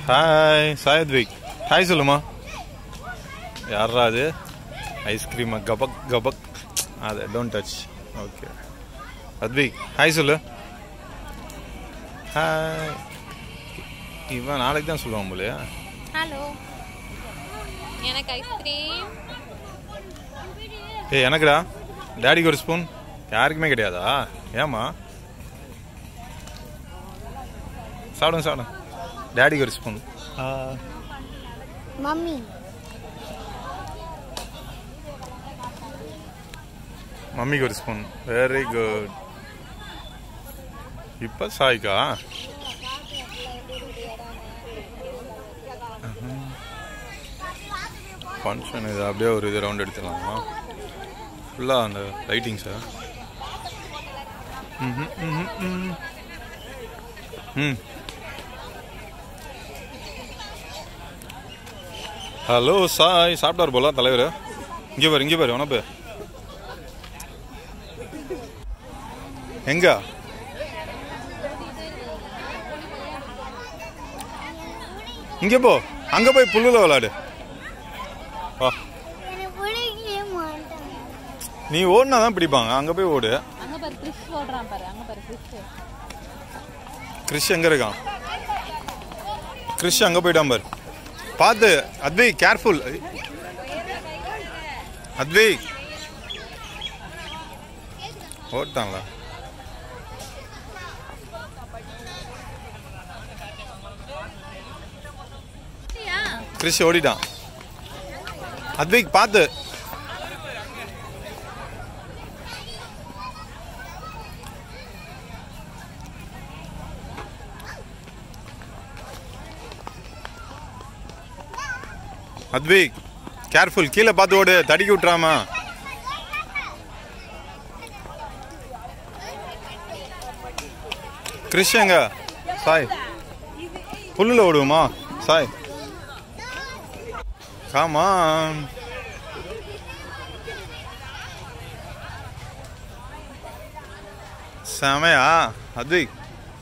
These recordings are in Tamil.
ஹாய் சாயத்விக் ஹாய் சொல்லுமா யாரா அது ஐஸ்கிரீம் கபக் கபக் அது don't touch okay Advik hi சொல்லு ஹாய் இவன் நாளைக்கு தான் சொல்லுவான் போலையா ஹலோ எனக்கு ஐஸ்கிரீம் ஏய் எனக்குடா டேடிக்கு ஒரு ஸ்பூன் யாருக்குமே கிடையாதா ஏமா சாப்பிடுங்க சாப்பிடுங்க டேடிக்கு ஒரு ஸ்பூன் மம்மி மம்மிக்கு ஒரு ஸ்பூன் வெரி குட் இப்போ சாய்க்கா ஃபங்க்ஷன் இது அப்படியே ஒரு இது ரவுண்ட் எடுத்துடலாமா ஃபுல்லாக அந்த லைட்டிங் சார் ம் ம் ம் ம் ஹலோ சாய் சாப்பிட்டார் போல தலைவர் இங்கே பாரு இங்கே பாரு உனப்பு எங்க இங்க போ அங்க போய் புல்லுல விளையாடு வா எனக்கு பிடிக்கவே மாட்டேன் நீ ஓடினா தான் பிடிப்பாங்க அங்க போய் ஓடு அங்க பாரு கிறிஸ் ஓடுறான் பாரு அங்க பாரு கிறிஸ் கிறிஷ் எங்க இருக்கான் கிறிஷ் அங்க போயிட்டான் பாரு பார்த்து அத்வை கேர்ஃபுல் அத்வை ஓட்டான்ல கிறிஷ் ஓடிட்டான் அத்விக் பார்த்து அத்விக் கேர்ஃபுல் கீழே பார்த்து ஓடு தடுக்கி விட்டுறாமா கிறிஷ் எங்க சாய் புல்லுல ஓடுவோமா சாய் காமா செமையா அத்விக்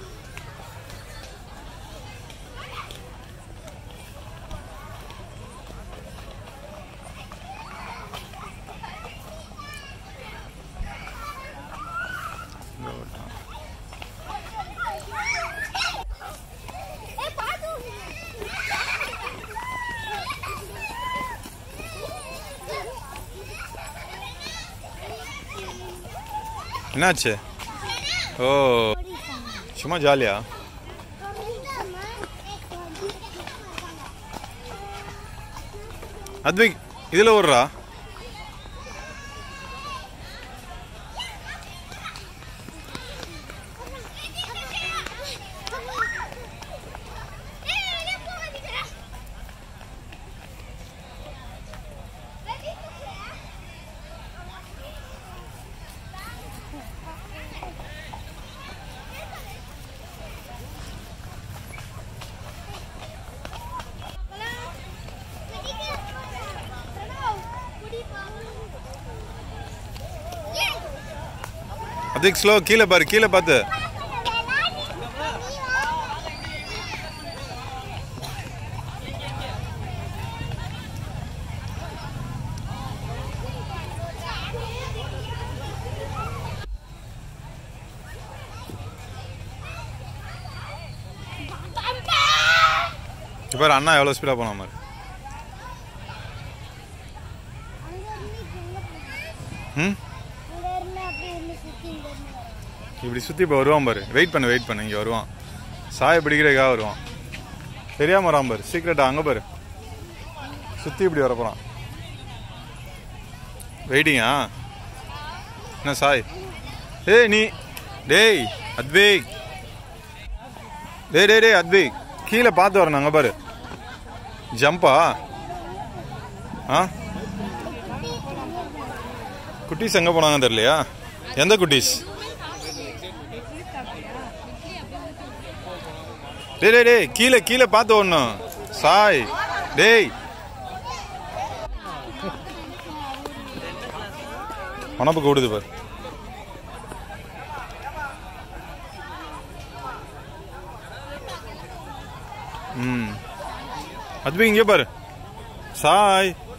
என்னாச்சு ஓ சும்மா ஜாலியா அத்விக் இதுல ஓடுறா அத்விக் ஸ்லோ கீழே பாரு கீழே பார்த்து இப்போ அண்ணா எவ்வளோ ஸ்பீடாக போன மாதிரி ம் இப்படி சுற்றி இப்போ வருவான் பாரு வெயிட் பண்ணு வெயிட் பண்ணு இங்கே வருவான் சாய பிடிக்கிறதுக்காக வருவான் தெரியாம வரான் பாரு சீக்கிரட்டா அங்கே பாரு சுற்றி இப்படி வர போகிறான் வெயிட்டிங்கா என்ன சாய் ஏய் நீ டேய் அத்விக் டேய் டேய் டேய் அத்விக் கீழே பார்த்து வரணும் அங்கே பாரு ஜம்பா ஆ குட்டீஸ் எங்கே போனாங்கன்னு தெரியலையா எந்த குட்டீஸ் டேய் டேய் டேய் கீழே கீழே பார்த்து ஓடணும் சாய் டேய் மணப்புக்கு ஓடுது பாரு ம் அத்வி இங்கே பாரு சாய்